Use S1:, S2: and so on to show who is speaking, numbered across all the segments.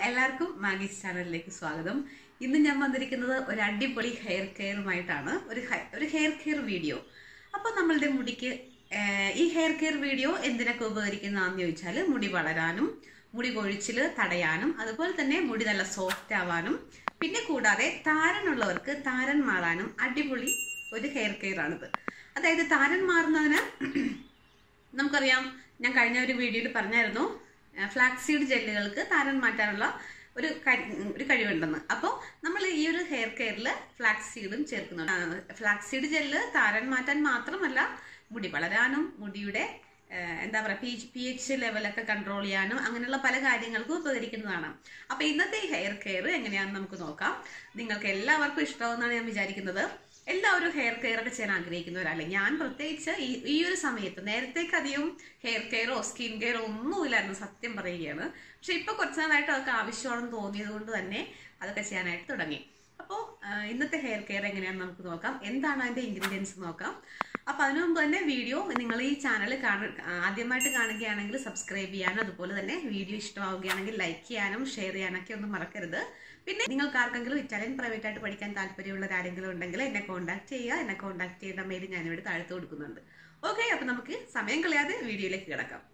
S1: എല്ലാവർക്കും മാഗീസ് ചാനലിലേക്ക് സ്വാഗതം ഇന്ന് ഞാൻ വന്നിരിക്കുന്നത് ഒരു അടിപൊളി ഹെയർ കെയറുമായിട്ടാണ് ഒരു ഹെ- ഒരു ഹെയർ കെയർ വീഡിയോ അപ്പോൾ നമ്മളുടെ മുടിക്ക് ഏർ, ഈ ഹെയർ കെയർ വീഡിയോ എന്തിനൊക്കെ ഉപകരിക്കുന്നതാണെന്ന് ചോദിച്ചാൽ മുടി വളരാനും മുടി കൊഴിച്ചിൽ തടയാനും അതുപോലെ തന്നെ മുടി നല്ല സോഫ്റ്റ് ആവാനും പിന്നെ കൂടാതെ താരനുള്ളവർക്ക് താരൻ മാറാനും അടിപൊളി ഒരു ഹെയർ കെയർ ആണിത് അതായത് താരൻ മാറുന്നതിന് നമുക്കറിയാം ഞാൻ കഴിഞ്ഞ ഒരു വീഡിയോയിൽ പറഞ്ഞായിരുന്നു ഫ്ലാക്സീഡ് ജെല്ലുകൾക്ക് താരൻ മാറ്റാനുള്ള ഒരു കഴി- ഒരു കഴിവുണ്ടെന്ന് അപ്പോൾ നമ്മൾ ഈ ഒരു ഹെയർ കെയറിൽ ഫ്ലാക്സീഡും ചേർക്കുന്നുണ്ട് ഫ്ലാക്സീഡ് ജെല്ല് താരൻ മാറ്റാൻ മാത്രമല്ല മുടി വളരാനും മുടിയുടെ ആ, എന്താ പറയുക പി പി എച്ച് ലെവലൊക്കെ കൺട്രോൾ ചെയ്യാനും അങ്ങനെയുള്ള പല കാര്യങ്ങൾക്കും ഉപകരിക്കുന്നതാണ് അപ്പോൾ ഇന്നത്തെ ഈ ഹെയർ കെയർ എങ്ങനെയാണെന്ന് നമുക്ക് നോക്കാം നിങ്ങൾക്ക് എല്ലാവർക്കും ഇഷ്ടമാവുമെന്നാണ് ഞാൻ വിചാരിക്കുന്നത് എല്ലാവരും ഹെയർ കെയർ ഒക്കെ ചെയ്യാൻ ആഗ്രഹിക്കുന്നവരല്ല ഞാൻ പ്രത്യേകിച്ച് ഈ ഈ ഒരു സമയത്ത് നേരത്തേക്ക് അധികം ഹെയർ കെയറോ സ്കിൻ കെയറോ ഒന്നുമില്ലായിരുന്നു സത്യം പറയുകയാണ് പക്ഷെ ഇപ്പൊ കുറച്ച് നാളായിട്ട് അതൊക്കെ ആവശ്യമാണെന്ന് തോന്നിയത് കൊണ്ട് തന്നെ അതൊക്കെ ചെയ്യാനായിട്ട് തുടങ്ങി അപ്പോൾ ഇന്നത്തെ ഹെയർ കെയർ എങ്ങനെയാണെന്ന് നമുക്ക് നോക്കാം എന്താണ് അതിന്റെ ഇൻഗ്രീഡിയൻസ് നോക്കാം അപ്പൊ അതിനു മുമ്പ് തന്നെ വീഡിയോ നിങ്ങൾ ഈ ചാനൽ കാണ ആദ്യമായിട്ട് കാണുകയാണെങ്കിൽ സബ്സ്ക്രൈബ് ചെയ്യാനും അതുപോലെ തന്നെ വീഡിയോ ഇഷ്ടമാവുകയാണെങ്കിൽ ലൈക്ക് ചെയ്യാനും ഷെയർ ചെയ്യാനൊക്കെ ഒന്നും മറക്കരുത് പിന്നെ നിങ്ങൾക്ക് ആർക്കെങ്കിലും ഇറ്റാലിയൻ പ്രൈവറ്റ് ആയിട്ട് പഠിക്കാൻ താല്പര്യമുള്ള ആരെങ്കിലും ഉണ്ടെങ്കിൽ എന്നെ കോൺടാക്ട് ചെയ്യുക എന്നെ കോൺടാക്ട് ചെയ്യേണ്ട മെയിൽ ഞാനിവിടെ താഴ്ത്തു കൊടുക്കുന്നുണ്ട് ഓക്കെ അപ്പൊ നമുക്ക് സമയം കളയാതെ വീഡിയോയിലേക്ക് കിടക്കാം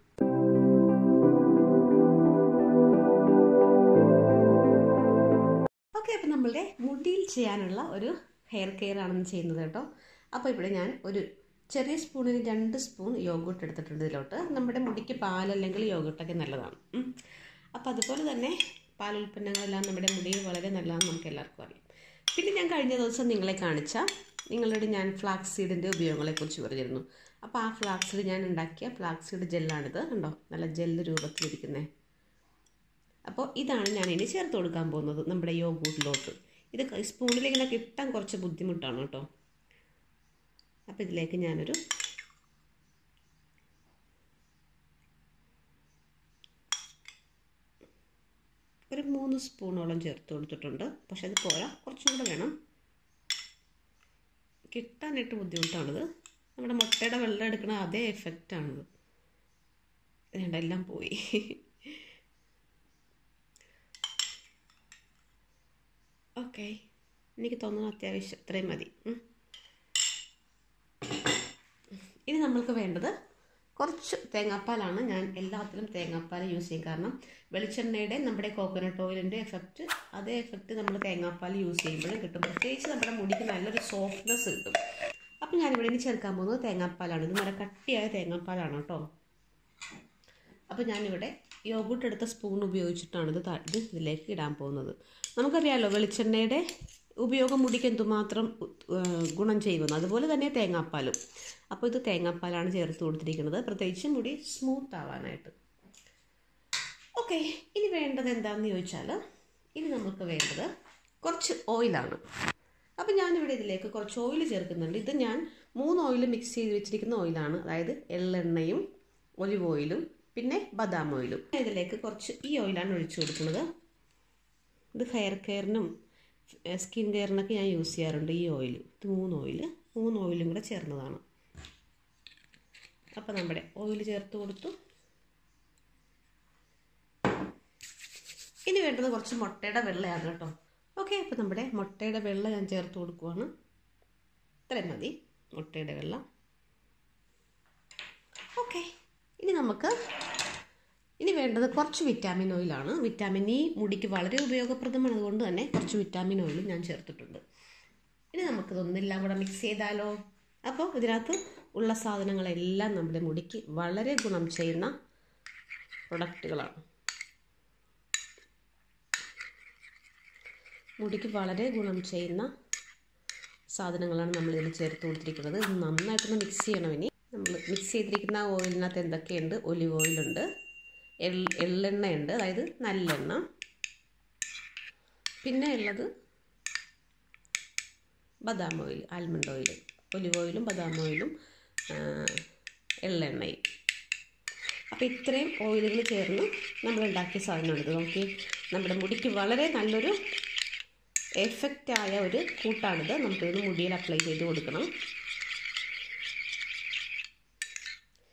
S1: ഓക്കെ അപ്പോൾ നമ്മളുടെ മുടിയിൽ ചെയ്യാനുള്ള ഒരു ഹെയർ കെയർ ആണെന്ന് ചെയ്യുന്നത് കേട്ടോ അപ്പോൾ ഇവിടെ ഞാൻ ഒരു ചെറിയ സ്പൂണിന് രണ്ട് സ്പൂൺ യോഗോട്ട് എടുത്തിട്ടുണ്ട് ഇതിലോട്ട് നമ്മുടെ മുടിക്ക് പാലല്ലെങ്കിൽ യോഗോട്ടൊക്കെ നല്ലതാണ് ഉം. അപ്പോൾ അതുപോലെ തന്നെ പാലുൽപ്പന്നങ്ങളെല്ലാം നമ്മുടെ മുടിയിൽ വളരെ നല്ലതാണെന്ന് നമുക്ക് എല്ലാവർക്കും അറിയാം പിന്നെ ഞാൻ കഴിഞ്ഞ ദിവസം നിങ്ങളെ കാണിച്ച നിങ്ങളോട് ഞാൻ ഫ്ലാക്സ് സീഡിൻ്റെ ഉപയോഗങ്ങളെക്കുറിച്ച് പറഞ്ഞിരുന്നു അപ്പോൾ ആ ഫ്ലാക്സ് സീഡ് ഞാൻ ഉണ്ടാക്കിയ ഫ്ലാക്സ് സീഡ് ജെല്ലാണിത് കണ്ടോ നല്ല ജെല്ല് രൂപത്തിലിരിക്കുന്നത് അപ്പോൾ ഇതാണ് ഞാൻ ഇനി ചേർത്ത് കൊടുക്കാൻ പോകുന്നത് നമ്മുടെ യോഗൂട്ടിലോട്ട് ഇത് ക- സ്പൂണിൽ ഇങ്ങനെ കിട്ടാൻ കുറച്ച് ബുദ്ധിമുട്ടാണ് കേട്ടോ അപ്പോൾ ഇതിലേക്ക് ഞാനൊരു ഒരു മൂന്ന് സ്പൂണോളം ചേർത്ത് കൊടുത്തിട്ടുണ്ട് പക്ഷെ അത് പോരാ കുറച്ചും കൂടെ വേണം കിട്ടാനായിട്ട് ബുദ്ധിമുട്ടാണിത് നമ്മുടെ മുട്ടയുടെ വെള്ളം എടുക്കുന്ന അതേ എഫക്റ്റാണിത് വേണ്ട എല്ലാം പോയി ഓക്കെ എനിക്ക് തോന്നുന്നു അത്യാവശ്യം ഇത്രയും മതി ഉം. ഇനി നമ്മൾക്ക് വേണ്ടത് കുറച്ച് തേങ്ങാപ്പാലാണ് ഞാൻ എല്ലാത്തിലും തേങ്ങാപ്പാൽ യൂസ് ചെയ്യും കാരണം വെളിച്ചെണ്ണയുടെ നമ്മുടെ കോക്കനട്ട് ഓയിലിൻ്റെ എഫക്റ്റ് അതേ എഫക്റ്റ് നമ്മൾ തേങ്ങാപ്പാൽ യൂസ് ചെയ്യുമ്പോഴും കിട്ടും പ്രത്യേകിച്ച് നമ്മുടെ മുടിക്ക് നല്ലൊരു സോഫ്റ്റ്നെസ് കിട്ടും അപ്പം ഞാനിവിടെ ഇനി ചേർക്കാൻ പോകുന്നത് തേങ്ങാപ്പാലാണ് ഇത് നല്ല കട്ടിയായ തേങ്ങാപ്പാലാണ് കേട്ടോ അപ്പോൾ ഞാനിവിടെ യോഗൂട്ട് എടുത്ത സ്പൂൺ ഉപയോഗിച്ചിട്ടാണ് ഇത് ത- ഇത് ഇതിലേക്ക് ഇടാൻ പോകുന്നത് നമുക്കറിയാമല്ലോ വെളിച്ചെണ്ണയുടെ ഉപയോഗം മുടിക്ക് എന്തുമാത്രം ഉ- ഏഹ് ഗുണം ചെയ്യുമെന്ന് അതുപോലെ തന്നെ തേങ്ങാപ്പാലും അപ്പോൾ ഇത് തേങ്ങാപ്പാലാണ് ചേർത്ത് കൊടുത്തിരിക്കുന്നത് പ്രത്യേകിച്ച് മുടി സ്മൂത്ത് ആവാനായിട്ട് ഓക്കെ ഇനി വേണ്ടത് എന്താണെന്ന് ചോദിച്ചാൽ ഇനി നമുക്ക് വേണ്ടത് കുറച്ച് ഓയിലാണ് അപ്പോൾ ഞാനിവിടെ ഇതിലേക്ക് കുറച്ച് ഓയിൽ ചേർക്കുന്നുണ്ട് ഇത് ഞാൻ മൂന്ന് ഓയിൽ മിക്സ് ചെയ്ത് വെച്ചിരിക്കുന്ന ഓയിലാണ് അതായത് എള്ളെണ്ണയും ഒലിവ് ഓയിലും പിന്നെ ബദാം ഓയിലും ഞാൻ ഇതിലേക്ക് കുറച്ച് ഈ ഓയിലാണ് ഒഴിച്ചു കൊടുക്കുന്നത് ഇത് ഹെയർ കെയറിനും സ്കിൻ കെയറിനൊക്കെ ഞാൻ യൂസ് ചെയ്യാറുണ്ട് ഈ ഓയിൽ ഇത് മൂന്ന് ഓയിൽ മൂന്ന് ഓയിലും കൂടെ ചേർന്നതാണ് അപ്പോൾ നമ്മുടെ ഓയിൽ ചേർത്ത് കൊടുത്തു ഇനി വേണ്ടത് കുറച്ച് മുട്ടയുടെ വെള്ളയാണ് കേട്ടോ ഓക്കെ അപ്പോൾ നമ്മുടെ മുട്ടയുടെ വെള്ള ഞാൻ ചേർത്ത് കൊടുക്കുവാണ് ഇത്രയും മതി മുട്ടയുടെ വെള്ള ഓക്കെ ഇനി നമുക്ക് ഇനി വേണ്ടത് കുറച്ച് വിറ്റാമിൻ ഓയിലാണ് വിറ്റാമിൻ ഇ മുടിക്ക് വളരെ ഉപയോഗപ്രദമാണ് അതുകൊണ്ട് തന്നെ കുറച്ച് വിറ്റാമിൻ ഓയിലും ഞാൻ ചേർത്തിട്ടുണ്ട് ഇനി നമുക്കിതൊന്നെല്ലാം കൂടെ മിക്സ് ചെയ്താലോ അപ്പോൾ ഇതിനകത്ത് ഉള്ള സാധനങ്ങളെല്ലാം നമ്മുടെ മുടിക്ക് വളരെ ഗുണം ചെയ്യുന്ന പ്രൊഡക്റ്റുകളാണ് മുടിക്ക് വളരെ ഗുണം ചെയ്യുന്ന സാധനങ്ങളാണ് നമ്മൾ ഇതിൽ ചേർത്ത് കൊടുത്തിരിക്കുന്നത് ഇത് നന്നായിട്ടൊന്ന് മിക്സ് ചെയ്യണം ഇനി നമ്മൾ മിക്സ് ചെയ്തിരിക്കുന്ന ഓയിലിനകത്ത് എന്തൊക്കെയുണ്ട് ഒലിവ് ഓയിലുണ്ട് എൾ എള്ളെണ്ണയുണ്ട് അതായത് നല്ലെണ്ണ പിന്നെ ഉള്ളത് ബദാം ഓയിൽ ആൽമണ്ട് ഓയിൽ ഒലിവ് ഓയിലും ബദാം ഓയിലും ആ, എള്ളെണ്ണയും അപ്പോൾ ഇത്രയും ഓയിലുകൾ ചേർന്ന് നമ്മൾ ഉണ്ടാക്കിയ സാധനമാണിത് നമുക്ക് നമ്മുടെ മുടിക്ക് വളരെ നല്ലൊരു എഫക്റ്റായ ഒരു കൂട്ടാണിത് നമുക്കിത് മുടിയിൽ അപ്ലൈ ചെയ്ത് കൊടുക്കണം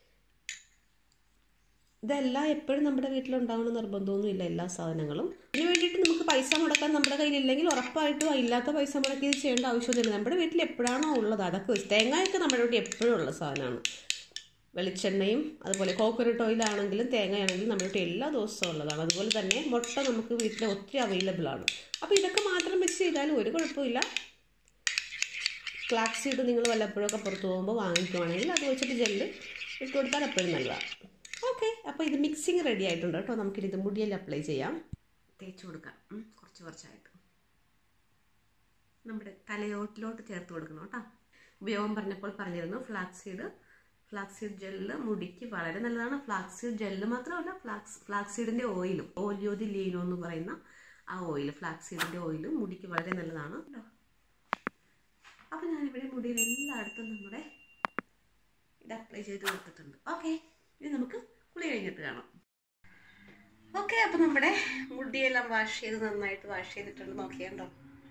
S1: ഇതെല്ലാം എപ്പോഴും നമ്മുടെ വീട്ടിലുണ്ടാവണം നിർബന്ധമൊന്നുമില്ല എല്ലാ സാധനങ്ങളും ഇതിനുവേണ്ടി
S2: വേണ്ടിയിട്ട് നമുക്ക് പൈസ മുടക്കാൻ നമ്മുടെ കയ്യിലില്ലെങ്കിൽ ഉറപ്പായിട്ടും ഇല്ലാത്ത പൈസ മുടക്കി ഇത് ചെയ്യേണ്ട ആവശ്യമൊന്നുമില്ല നമ്മുടെ വീട്ടിൽ എപ്പോഴാണോ ഉള്ളത് അതൊക്കെ വെച്ച് തേങ്ങയൊക്കെ നമ്മുടെ വീട്ടിൽ എപ്പോഴും ഉള്ള സാധനമാണ് വെളിച്ചെണ്ണയും അതുപോലെ കോക്കനട്ട് ഓയിലാണെങ്കിലും തേങ്ങയാണെങ്കിലും നമ്മുടെ വീട്ടിൽ എല്ലാ ദിവസവും ഉള്ളതാണ് അതുപോലെ തന്നെ മുട്ട നമുക്ക് വീട്ടിൽ ഒത്തിരി അവൈലബിൾ ആണ് അപ്പോൾ ഇതൊക്കെ മാത്രം വെച്ച് ചെയ്താലും ഒരു കുഴപ്പമില്ല ഫ്ലാക്സ് സീഡ് നിങ്ങൾ വല്ലപ്പോഴൊക്കെ പുറത്ത് പോകുമ്പോൾ വാങ്ങിക്കുവാണെങ്കിൽ അത് വെച്ചിട്ട് ജെല്ല് ഇട്ട് കൊടുത്താൽ എപ്പോഴും നല്ലതാണ് ഓക്കെ അപ്പോൾ ഇത് മിക്സിങ് റെഡി ആയിട്ടുണ്ട് കേട്ടോ നമുക്കിത് ഇത് മുടിയിൽ അപ്ലൈ ചെയ്യാം
S1: തേച്ച് കൊടുക്കാം ഉം, കുറച്ച് കുറച്ചായിട്ട് നമ്മുടെ തലയോട്ടിലോട്ട് ചേർത്ത് കൊടുക്കണം കേട്ടോ ഉപയോഗം പറഞ്ഞപ്പോൾ പറഞ്ഞിരുന്നു flax seed flax seed gel മുടിക്ക് വളരെ നല്ലതാണ് ഫ്ലാക്സ് സീഡ് ജെല്ല് മാത്രമല്ല ഫ്ലാക്സ് ഫ്ലാക്സ് സീഡിൻ്റെ ഓയിലും ഓലിയോതി ലീനോ എന്ന് പറയുന്ന ആ ഓയിൽ ഫ്ലാക്സ് സീഡിൻ്റെ ഓയിലും മുടിക്ക് വളരെ നല്ലതാണ് കേട്ടോ അപ്പം ഞാനിവിടെ മുടിയിൽ എല്ലായിടത്തും നമ്മുടെ ഇത് അപ്ലൈ ചെയ്ത് കൊടുത്തിട്ടുണ്ട് ഓക്കെ ഇനി നമുക്ക് കുളി കഴിഞ്ഞിട്ട് കാണാം ഓക്കെ അപ്പം നമ്മുടെ മുടിയെല്ലാം വാഷ് ചെയ്ത് നന്നായിട്ട് വാഷ് ചെയ്തിട്ടുണ്ട് നോക്കിയാണ്ടോ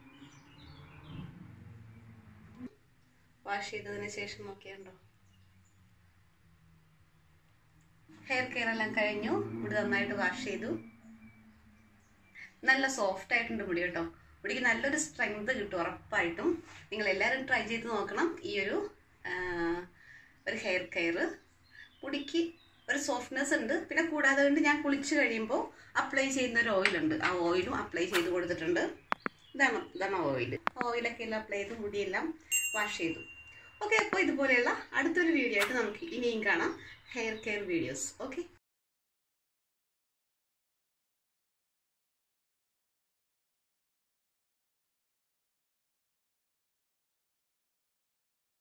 S1: വാഷ് ചെയ്തതിന് ശേഷം നോക്കിയാണ്ടോ ഹെയർ കെയർ എല്ലാം കഴിഞ്ഞു മുടി നന്നായിട്ട് വാഷ് ചെയ്തു നല്ല സോഫ്റ്റ് ആയിട്ടുണ്ട് മുടി കേട്ടോ മുടിക്ക് നല്ലൊരു സ്ട്രെങ്ത് കിട്ടും ഉറപ്പായിട്ടും നിങ്ങൾ എല്ലാവരും ട്രൈ ചെയ്ത് നോക്കണം ഈ ഒരു ആ, ഒരു ഹെയർ കെയർ മുടിക്ക് ഒരു സോഫ്റ്റ്നെസ് ഉണ്ട് പിന്നെ കൂടാതെ കൊണ്ട് ഞാൻ കുളിച്ച് കഴിയുമ്പോൾ അപ്ലൈ ചെയ്യുന്ന ഒരു ഓയിലുണ്ട് ആ ഓയിലും അപ്ലൈ ചെയ്ത് കൊടുത്തിട്ടുണ്ട് ഇതാണ് ഇതാണ് ഓയിൽ ഓയിലൊക്കെ എല്ലാം അപ്ലൈ ചെയ്ത് മുടിയെല്ലാം വാഷ് ചെയ്തു ഓക്കെ അപ്പോൾ ഇതുപോലെയുള്ള അടുത്തൊരു വീഡിയോ ആയിട്ട് നമുക്ക് ഇനിയും കാണാം ഹെയർ കെയർ വീഡിയോസ് ഓക്കെ